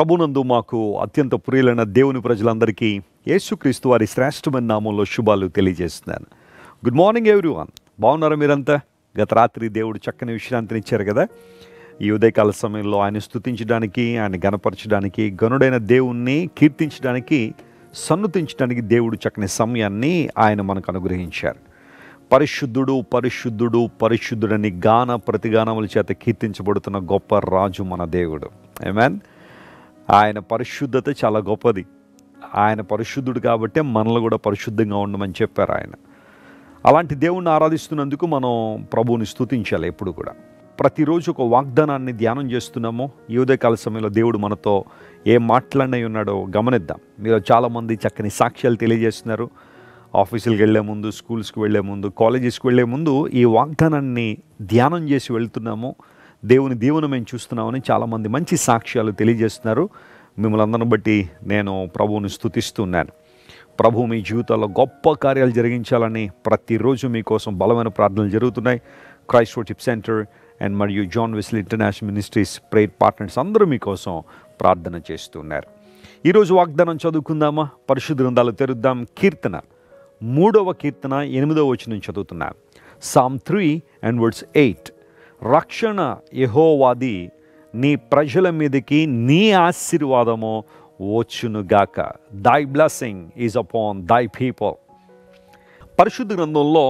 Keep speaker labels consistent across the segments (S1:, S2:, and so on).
S1: ప్రభునందు మాకు అత్యంత ప్రియులైన దేవుని ప్రజలందరికీ యేసుక్రీస్తు వారి శ్రేష్టమైన నామంలో శుభాలు తెలియజేస్తున్నాను గుడ్ మార్నింగ్ ఎవ్రీవన్ బాగున్నారా మీరంతా గత రాత్రి దేవుడు చక్కని విశ్రాంతిని ఇచ్చారు కదా ఈ ఉదయకాల సమయంలో ఆయన స్తుతించడానికి ఆయన గనపరచడానికి గనుడైన దేవుణ్ణి కీర్తించడానికి సన్నుతించడానికి దేవుడు చక్కని సమయాన్ని ఆయన మనకు అనుగ్రహించారు పరిశుద్ధుడు పరిశుద్ధుడు పరిశుద్ధుడని గాన ప్రతిగానముల చేత కీర్తించబడుతున్న గొప్ప రాజు మన దేవుడు ఏమేన్ ఆయన పరిశుద్ధత చాలా గొప్పది ఆయన పరిశుద్ధుడు కాబట్టి మనలో కూడా పరిశుద్ధంగా ఉండమని చెప్పారు ఆయన అలాంటి దేవుణ్ణి ఆరాధిస్తున్నందుకు మనం ప్రభువుని స్తుతించాలి ఎప్పుడు కూడా ప్రతిరోజు ఒక వాగ్దానాన్ని ధ్యానం చేస్తున్నాము ఈ ఉదయకాల సమయంలో దేవుడు మనతో ఏం మాట్లాడినై ఉన్నాడో గమనిద్దాం మీరు చాలామంది చక్కని సాక్ష్యాలు తెలియజేస్తున్నారు ఆఫీసులకు వెళ్ళే ముందు స్కూల్స్కి వెళ్ళే ముందు కాలేజెస్కి వెళ్ళే ముందు ఈ వాగ్దానాన్ని ధ్యానం చేసి వెళ్తున్నాము దేవుని దీవెన మేము చూస్తున్నామని చాలామంది మంచి సాక్ష్యాలు తెలియజేస్తున్నారు మిమ్మల్ని అందరిని బట్టి నేను ప్రభువుని స్తుతిస్తున్నాను ప్రభు మీ జీవితాల్లో గొప్ప కార్యాలు జరిగించాలని ప్రతిరోజు మీకోసం బలమైన ప్రార్థనలు జరుగుతున్నాయి క్రైస్ట్ టిప్ సెంటర్ అండ్ మరియు John Wesley International Ministries prayer partners అందరూ మీకోసం ప్రార్థన చేస్తున్నారు ఈరోజు వాగ్దానం చదువుకుందామా పరిశుద్ధ గ్రంథాలు తెరుద్దాం కీర్తన మూడవ కీర్తన ఎనిమిదవ వచనం చదువుతున్నాం psalm three and words eight రక్షణ యహోవాది నీ ప్రజల మీదకి నీ ఆశీర్వాదము వచ్చునుగాక thy blessing is upon thy people పరిశుద్ధ గ్రంథంలో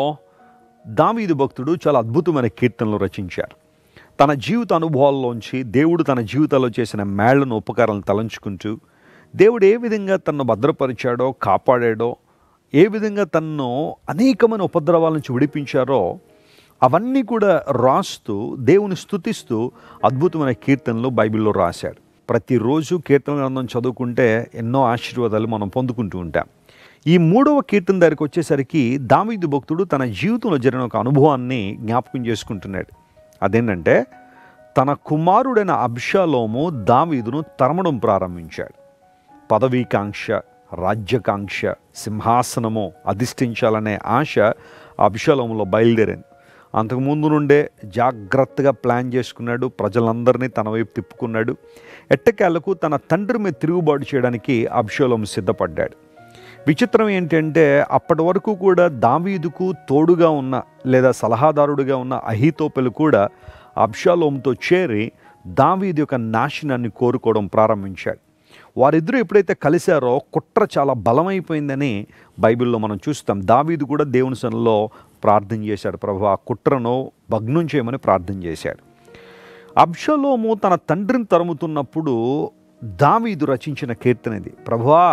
S1: దావీదు భక్తుడు చాలా అద్భుతమైన కీర్తనలు రచించారు తన జీవిత అనుభవాల్లోంచి దేవుడు తన జీవితంలో చేసిన మేళ్లను ఉపకారాలను తలంచుకుంటూ దేవుడు ఏ విధంగా తనను భద్రపరిచాడో కాపాడాడో ఏ విధంగా తనను అనేకమైన ఉపద్రవాల నుంచి విడిపించారో అవన్నీ కూడా రాస్తూ దేవుని స్తుతిస్తూ అద్భుతమైన కీర్తనలు బైబిల్లో రాశాడు ప్రతిరోజు కీర్తన గ్రంథం చదువుకుంటే ఎన్నో ఆశీర్వాదాలు మనం పొందుకుంటూ ఉంటాం ఈ మూడవ కీర్తన దగ్గరికి వచ్చేసరికి దావీదు భక్తుడు తన జీవితంలో జరిగిన ఒక అనుభవాన్ని జ్ఞాపకం చేసుకుంటున్నాడు అదేంటంటే తన కుమారుడైన అబ్షాలోము దావీదును తరమడం ప్రారంభించాడు పదవీకాంక్ష రాజ్యకాంక్ష సింహాసనము అధిష్ఠించాలనే ఆశ అభిషాలంలో బయలుదేరింది అంతకుముందు నుండే జాగ్రత్తగా ప్లాన్ చేసుకున్నాడు ప్రజలందరినీ తన వైపు తిప్పుకున్నాడు ఎట్టకేళ్లకు తన తండ్రి మీద తిరుగుబాటు చేయడానికి అభిషాలం సిద్ధపడ్డాడు విచిత్రం ఏంటంటే అప్పటి వరకు కూడా దావీదుకు తోడుగా ఉన్న లేదా సలహాదారుడిగా ఉన్న అహీతోపెలు కూడా అబ్షాలోంతో చేరి దావీదు యొక్క నాశనాన్ని కోరుకోవడం ప్రారంభించాడు వారిద్దరూ ఎప్పుడైతే కలిశారో కుట్ర చాలా బలమైపోయిందని బైబిల్లో మనం చూస్తాం దావీదు కూడా దేవుని సన్నిలో ప్రార్థన చేశాడు ప్రభు ఆ కుట్రను భగ్నం చేయమని ప్రార్థన చేశాడు అబ్షలోము తన తండ్రిని తరుముతున్నప్పుడు దావీదు రచించిన కీర్తన ఇది ప్రభువా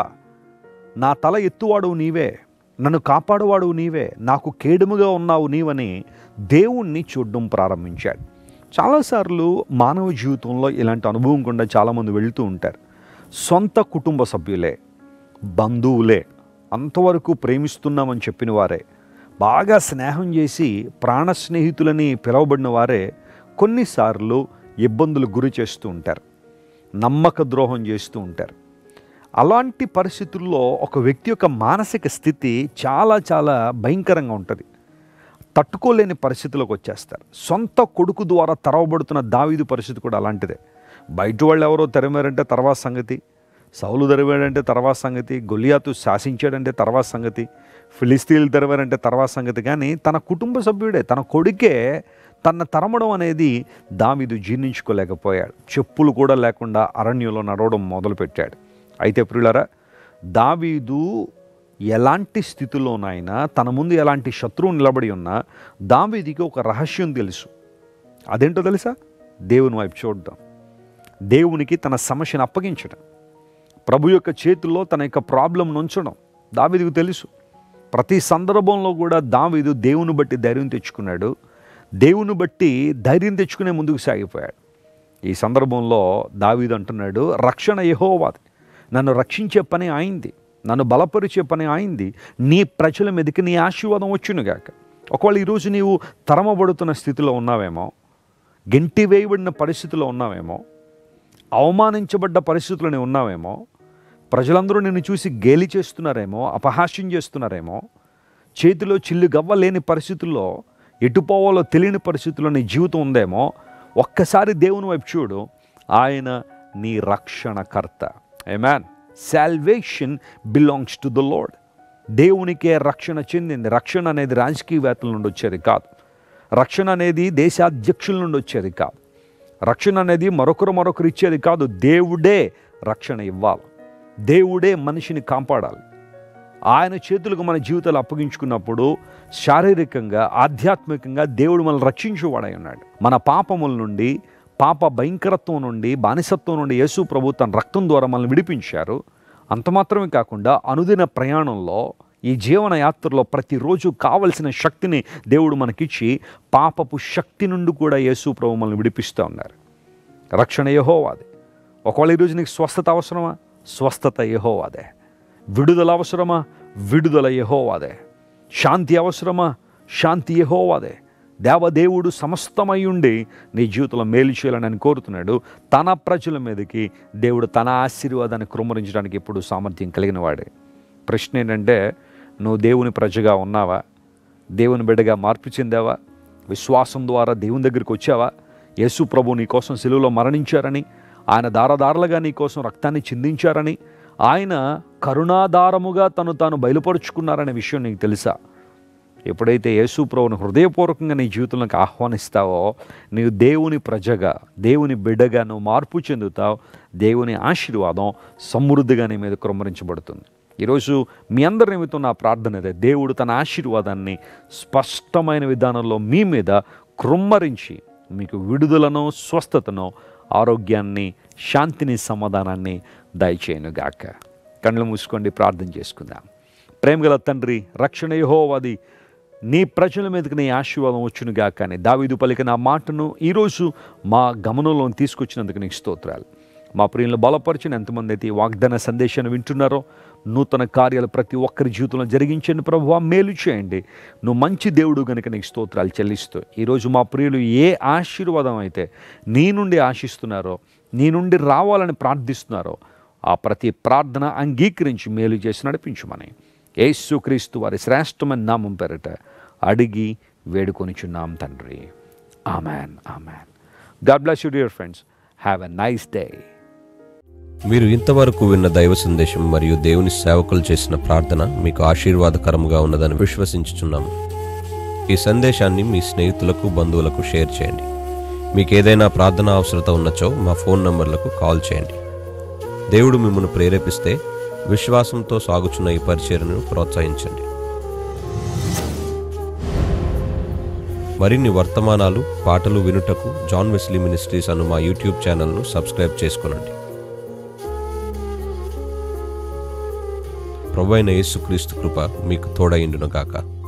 S1: నా తల ఎత్తువాడు నీవే నన్ను కాపాడువాడు నీవే నాకు కేడుముగా ఉన్నావు నీవని దేవుణ్ణి చూడడం ప్రారంభించాడు చాలాసార్లు మానవ జీవితంలో ఇలాంటి అనుభవం గుండా చాలామంది వెళుతూ ఉంటారు సొంత కుటుంబ సభ్యులే బంధువులే అంతవరకు ప్రేమిస్తున్నామని చెప్పిన వారే బాగా స్నేహం చేసి ప్రాణ స్నేహితులని పిలువబడిన వారే కొన్నిసార్లు ఇబ్బందులు గురి చేస్తూ ఉంటారు నమ్మక ద్రోహం చేస్తూ ఉంటారు అలాంటి పరిస్థితుల్లో ఒక వ్యక్తి యొక్క మానసిక స్థితి చాలా చాలా భయంకరంగా ఉంటుంది తట్టుకోలేని పరిస్థితిలోకి వచ్చేస్తారు సొంత కొడుకు ద్వారా తరవబడుతున్న దావీదు పరిస్థితి కూడా అలాంటిదే బయట వాళ్ళు ఎవరో తెరమారంటే తర్వాత సంగతి సౌలు తెరవాడంటే తర్వాత సంగతి గొలియాతు శాసించాడంటే తర్వాత సంగతి ఫిలిస్తీన్లు తెరవారంటే తర్వాత సంగతి కానీ తన కుటుంబ సభ్యుడే తన కొడుకే తన తరమడం అనేది దావీదు జీర్ణించుకోలేకపోయాడు చెప్పులు కూడా లేకుండా అరణ్యంలో నడవడం మొదలుపెట్టాడు అయితే ప్రియులరా దావీదు ఎలాంటి స్థితిలోనైనా తన ముందు ఎలాంటి శత్రువు నిలబడి ఉన్నా దావీదికి ఒక రహస్యం తెలుసు అదేంటో తెలుసా దేవుని వైపు చూడడం దేవునికి తన సమస్యను అప్పగించడం ప్రభు యొక్క చేతుల్లో తన యొక్క ప్రాబ్లం ఉంచడం దావీదుకు తెలుసు ప్రతి సందర్భంలో కూడా దావీదు దేవుని బట్టి ధైర్యం తెచ్చుకున్నాడు దేవుని బట్టి ధైర్యం తెచ్చుకునే ముందుకు సాగిపోయాడు ఈ సందర్భంలో దావీదు అంటున్నాడు రక్షణ యహోవాది నన్ను రక్షించే పని ఆయింది నన్ను బలపరిచే పని ఆయింది నీ ప్రజల మీదకి నీ ఆశీర్వాదం వచ్చునుగాక ఒకవేళ ఈరోజు నీవు తరమబడుతున్న స్థితిలో ఉన్నావేమో గెంటి వేయబడిన పరిస్థితిలో ఉన్నావేమో అవమానించబడ్డ పరిస్థితుల్లో నీవు ఉన్నావేమో ప్రజలందరూ నిన్ను చూసి గేలి చేస్తున్నారేమో అపహాస్యం చేస్తున్నారేమో చేతిలో చిల్లు గవ్వ లేని పరిస్థితుల్లో ఎటుపోవాలో తెలియని పరిస్థితుల్లో నీ జీవితం ఉందేమో ఒక్కసారి దేవుని వైపు చూడు ఆయన నీ రక్షణకర్త man salvation belongs to the Lord దేవునికే రక్షణ చెందింది రక్షణ అనేది రాజకీయవేత్తల నుండి వచ్చేది కాదు రక్షణ అనేది దేశాధ్యక్షుల నుండి వచ్చేది కాదు రక్షణ అనేది మరొకరు మరొకరు ఇచ్చేది కాదు దేవుడే రక్షణ ఇవ్వాలి దేవుడే మనిషిని కాపాడాలి ఆయన చేతులకు మన జీవితాలు అప్పగించుకున్నప్పుడు శారీరకంగా ఆధ్యాత్మికంగా దేవుడు మనల్ని రక్షించేవాడై ఉన్నాడు మన పాపముల నుండి పాప భయంకరత్వం నుండి బానిసత్వం నుండి యేసు ప్రభు తన రక్తం ద్వారా మనల్ని విడిపించారు అంత మాత్రమే కాకుండా అనుదిన ప్రయాణంలో ఈ జీవన యాత్రలో ప్రతిరోజు కావలసిన శక్తిని దేవుడు మనకిచ్చి పాపపు శక్తి నుండి కూడా యేసు ప్రభు మనల్ని విడిపిస్తూ ఉన్నారు రక్షణ యహోవాది ఒకవేళ ఈరోజు నీకు స్వస్థత అవసరమా స్వస్థత యహోవాదే విడుదల అవసరమా విడుదల యహోవాదే శాంతి అవసరమా శాంతి యహోవాదే దేవదేవుడు సమస్తమై ఉండి నీ జీవితంలో మేలు చేయాలని ఆయన కోరుతున్నాడు తన ప్రజల మీదకి దేవుడు తన ఆశీర్వాదాన్ని కృమ్మరించడానికి ఎప్పుడు సామర్థ్యం కలిగిన వాడే ప్రశ్న ఏంటంటే నువ్వు దేవుని ప్రజగా ఉన్నావా దేవుని బిడ్డగా మార్పు చెందావా విశ్వాసం ద్వారా దేవుని దగ్గరికి వచ్చావా యేసు ప్రభు నీ కోసం సెలువులో మరణించారని ఆయన దారదారులుగా నీ కోసం రక్తాన్ని చిందించారని ఆయన కరుణాధారముగా తను తాను బయలుపరుచుకున్నారనే విషయం నీకు తెలుసా ఎప్పుడైతే యేసు ప్రభువును హృదయపూర్వకంగా నీ జీవితంలోకి ఆహ్వానిస్తావో నీవు దేవుని ప్రజగా దేవుని బిడ్డగా నువ్వు మార్పు చెందుతావు దేవుని ఆశీర్వాదం సమృద్ధిగా నీ మీద క్రమరించబడుతుంది ఈరోజు మీ అందరి నిమిత్తం నా ప్రార్థన అదే దేవుడు తన ఆశీర్వాదాన్ని స్పష్టమైన విధానంలో మీ మీద కృమ్మరించి మీకు విడుదలను స్వస్థతను ఆరోగ్యాన్ని శాంతిని సమాధానాన్ని దయచేయనుగాక కళ్ళు మూసుకోండి ప్రార్థన చేసుకుందాం ప్రేమగల తండ్రి రక్షణ యెహోవాది నీ ప్రజల మీదకి నీ ఆశీర్వాదం వచ్చునుగా కానీ దావీదు పలికిన ఆ మాటను ఈరోజు మా గమనంలో తీసుకొచ్చినందుకు నీకు స్తోత్రాలు మా ప్రియులను బలపరిచిన ఎంతమంది అయితే ఈ వాగ్దాన సందేశాన్ని వింటున్నారో నూతన కార్యాలు ప్రతి ఒక్కరి జీవితంలో జరిగించండి ప్రభు మేలు చేయండి నువ్వు మంచి దేవుడు కనుక నీకు స్తోత్రాలు చెల్లిస్తూ ఈరోజు మా ప్రియులు ఏ ఆశీర్వాదం అయితే నీ నుండి ఆశిస్తున్నారో నీ నుండి రావాలని ప్రార్థిస్తున్నారో ఆ ప్రతి ప్రార్థన అంగీకరించి మేలు చేసి నడిపించమని యేసుక్రీస్తు వారి శ్రేష్టమైన నామం పేరట అడిగి వేడుకొనిచున్నాం తండ్రి amen amen God bless you dear friends have a nice day
S2: మీరు ఇంతవరకు విన్న దైవ సందేశం మరియు దేవుని సేవకులు చేసిన ప్రార్థన మీకు ఆశీర్వాదకరముగా ఉన్నదని విశ్వసించుచున్నాము ఈ సందేశాన్ని మీ స్నేహితులకు బంధువులకు షేర్ చేయండి మీకు ఏదైనా ప్రార్థన అవసరత ఉన్నచో మా ఫోన్ నంబర్లకు కాల్ చేయండి దేవుడు మిమ్మల్ని ప్రేరేపిస్తే విశ్వాసంతో సాగుచున్న ఈ పరిచర్ను ప్రోత్సహించండి మరిన్ని వర్తమానాలు పాటలు వినుటకు జాన్ వెస్లీ మినిస్ట్రీస్ అను మా యూట్యూబ్ ఛానల్ను సబ్స్క్రైబ్ చేసుకునండి ప్రభు అయిన యేసుక్రీస్తు కృప మీకు తోడైండును గాక